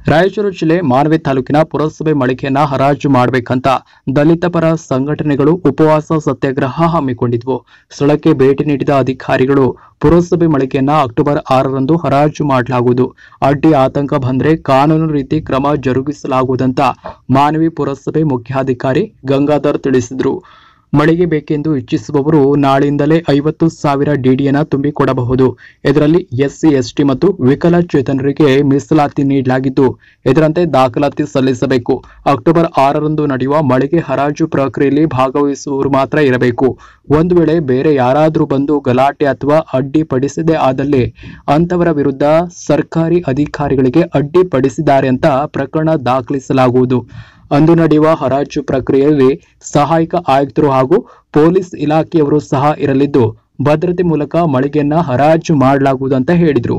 ರಾಯಚೂರು ಜಿಲ್ಲೆ ಮಾನವಿ ತಾಲೂಕಿನ ಪುರಸಭೆ ಮಳಿಗೆಯನ್ನ ಹರಾಜು ಮಾಡಬೇಕಂತ ದಲಿತ ಪರ ಸಂಘಟನೆಗಳು ಉಪವಾಸ ಸತ್ಯಾಗ್ರಹ ಹಮ್ಮಿಕೊಂಡಿದ್ವು ಸ್ಥಳಕ್ಕೆ ಭೇಟಿ ನೀಡಿದ ಅಧಿಕಾರಿಗಳು ಪುರಸಭೆ ಮಳಿಗೆಯನ್ನ ಅಕ್ಟೋಬರ್ ಆರರಂದು ಹರಾಜು ಮಾಡಲಾಗುವುದು ಅಡ್ಡಿ ಆತಂಕ ಬಂದ್ರೆ ಕಾನೂನು ರೀತಿ ಕ್ರಮ ಜರುಗಿಸಲಾಗುವುದಂತ ಮಾನವಿ ಪುರಸಭೆ ಮುಖ್ಯಾಧಿಕಾರಿ ಗಂಗಾಧರ್ ತಿಳಿಸಿದರು ಮಳಿಗೆ ಬೇಕೆಂದು ಇಚ್ಛಿಸುವವರು ನಾಳೆಯಿಂದಲೇ ಐವತ್ತು ಸಾವಿರ ಡಿಡಿಯನ್ನ ತುಂಬಿಕೊಡಬಹುದು ಇದರಲ್ಲಿ ಎಸ್ಸಿ ಎಸ್ಟಿ ಮತ್ತು ವಿಕಲಚೇತನರಿಗೆ ಮೀಸಲಾತಿ ನೀಡಲಾಗಿದ್ದು ಇದರಂತೆ ದಾಖಲಾತಿ ಸಲ್ಲಿಸಬೇಕು ಅಕ್ಟೋಬರ್ ಆರರಂದು ನಡೆಯುವ ಮಳಿಗೆ ಹರಾಜು ಪ್ರಕ್ರಿಯೆಯಲ್ಲಿ ಭಾಗವಹಿಸುವವರು ಮಾತ್ರ ಇರಬೇಕು ಒಂದು ವೇಳೆ ಬೇರೆ ಯಾರಾದರೂ ಬಂದು ಗಲಾಟೆ ಅಥವಾ ಅಡ್ಡಿಪಡಿಸದೇ ಆದಲ್ಲಿ ಅಂತವರ ವಿರುದ್ಧ ಸರ್ಕಾರಿ ಅಧಿಕಾರಿಗಳಿಗೆ ಅಡ್ಡಿಪಡಿಸಿದ್ದಾರೆ ಅಂತ ಪ್ರಕರಣ ದಾಖಲಿಸಲಾಗುವುದು ಅಂದು ನಡೆಯುವ ಹರಾಜು ಪ್ರಕ್ರಿಯೆಯಲ್ಲಿ ಸಹಾಯಕ ಆಯುಕ್ತರು ಹಾಗೂ ಪೊಲೀಸ್ ಇಲಾಖೆಯವರು ಸಹ ಇರಲಿದ್ದು ಭದ್ರತೆ ಮೂಲಕ ಮಳಿಗೆಯನ್ನ ಹರಾಜು ಮಾಡಲಾಗುವುದು ಅಂತ ಹೇಳಿದರು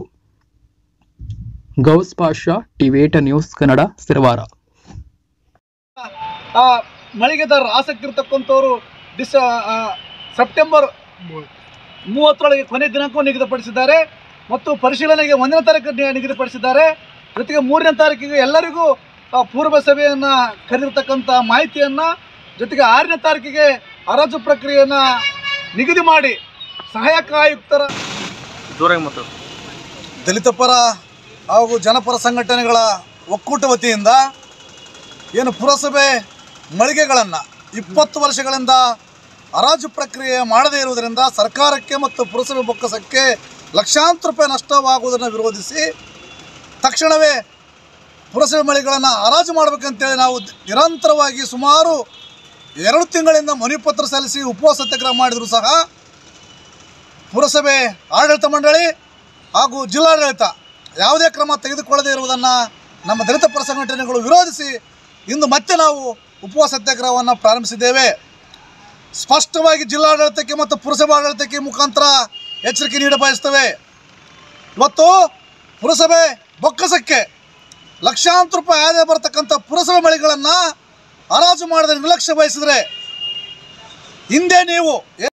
ಗೌಸ್ ಪಾಷಾ ಟಿವೇಟ ನ್ಯೂಸ್ ಕನ್ನಡ ಸಿರವಾರ ಆ ಮಳಿಗೆದಾರರು ಆಸಕ್ತಿ ಇರತಕ್ಕಂಥವ್ರು ಡಿಸ ಆ, ಸೆಪ್ಟೆಂಬರ್ ಮೂವತ್ತರೊಳಗೆ ಕೊನೆ ದಿನಾಂಕವನ್ನು ನಿಗದಿಪಡಿಸಿದ್ದಾರೆ ಮತ್ತು ಪರಿಶೀಲನೆಗೆ ಒಂದನೇ ತಾರೀಕು ನಿ- ನಿಗದಿಪಡಿಸಿದ್ದಾರೆ ಜೊತೆಗೆ ಮೂರನೇ ತಾರೀಕಿಗೆ ಎಲ್ಲರಿಗೂ ಆ, ಪೂರ್ವ ಸಭೆಯನ್ನು ಕರೆದಿರ್ತಕ್ಕಂಥ ಮಾಹಿತಿಯನ್ನು ಜೊತೆಗೆ ಆರನೇ ತಾರೀಕಿಗೆ ಹರಾಜು ಪ್ರಕ್ರಿಯೆಯನ್ನು ನಿಗದಿ ಮಾಡಿ ಸಹಾಯಕ ಆಯುಕ್ತರ ಜೋರಾಗಿ ಮಾತಾಡು ದಲಿತ ಪರ ಹಾಗೂ ಜನಪರ ಸಂಘಟನೆಗಳ ಒಕ್ಕೂಟ ವತಿಯಿಂದ ಏನು ಪುರಸಭೆ ಮಳಿಗೆಗಳನ್ನು ಇಪ್ಪತ್ತು ವರ್ಷಗಳಿಂದ ಹರಾಜು ಪ್ರಕ್ರಿಯೆ ಮಾಡದೇ ಇರುವುದರಿಂದ ಸರ್ಕಾರಕ್ಕೆ ಮತ್ತು ಪುರಸಭೆ ಬೊಕ್ಕಸಕ್ಕೆ ಲಕ್ಷಾಂತರ ರೂಪಾಯಿ ನಷ್ಟವಾಗುವುದನ್ನು ವಿರೋಧಿಸಿ ತಕ್ಷಣವೇ ಪುರಸಭೆ ಮಳಿಗೆಗಳನ್ನು ಹರಾಜು ಮಾಡಬೇಕಂತೇಳಿ ನಾವು ನಿರಂತರವಾಗಿ ಸುಮಾರು ಎರಡು ತಿಂಗಳಿಂದ ಮನವಿಪತ್ರ ಸಲ್ಲಿಸಿ ಉಪವಾಸ ಸತ್ಯಾಗ್ರಹ ಮಾಡಿದರೂ ಸಹ ಪುರಸಭೆ ಆಡಳಿತ ಮಂಡಳಿ ಹಾಗೂ ಜಿಲ್ಲಾಡಳಿತ ಯಾವುದೇ ಕ್ರಮ ತೆಗೆದುಕೊಳ್ಳದೇ ಇರುವುದನ್ನು ನಮ್ಮ ದಲಿತ ಪರ ಸಂಘಟನೆಗಳು ವಿರೋಧಿಸಿ ಇಂದು ಮತ್ತೆ ನಾವು ಉಪವಾಸ ಸತ್ಯಾಗ್ರಹವನ್ನು ಪ್ರಾರಂಭಿಸಿದ್ದೇವೆ ಸ್ಪಷ್ಟವಾಗಿ ಜಿಲ್ಲಾಡಳಿತಕ್ಕೆ ಮತ್ತು ಪುರಸಭೆ ಆಡಳಿತಕ್ಕೆ ಮುಖಾಂತರ ಎಚ್ಚರಿಕೆ ನೀಡ ಬಯಸ್ತೇವೆ ಇವತ್ತು ಪುರಸಭೆ ಬೊಕ್ಕಸಕ್ಕೆ ಲಕ್ಷಾಂತರ ರೂಪಾಯಿ ಆದಾಯ ಬರತಕ್ಕಂಥ ಪುರಸಭೆ ಮಳಿಗಳನ್ನು ಹರಾಜು ಮಾಡದೆ ನಿರ್ಲಕ್ಷ್ಯ ವಹಿಸಿದರೆ ಹಿಂದೆ ನೀವು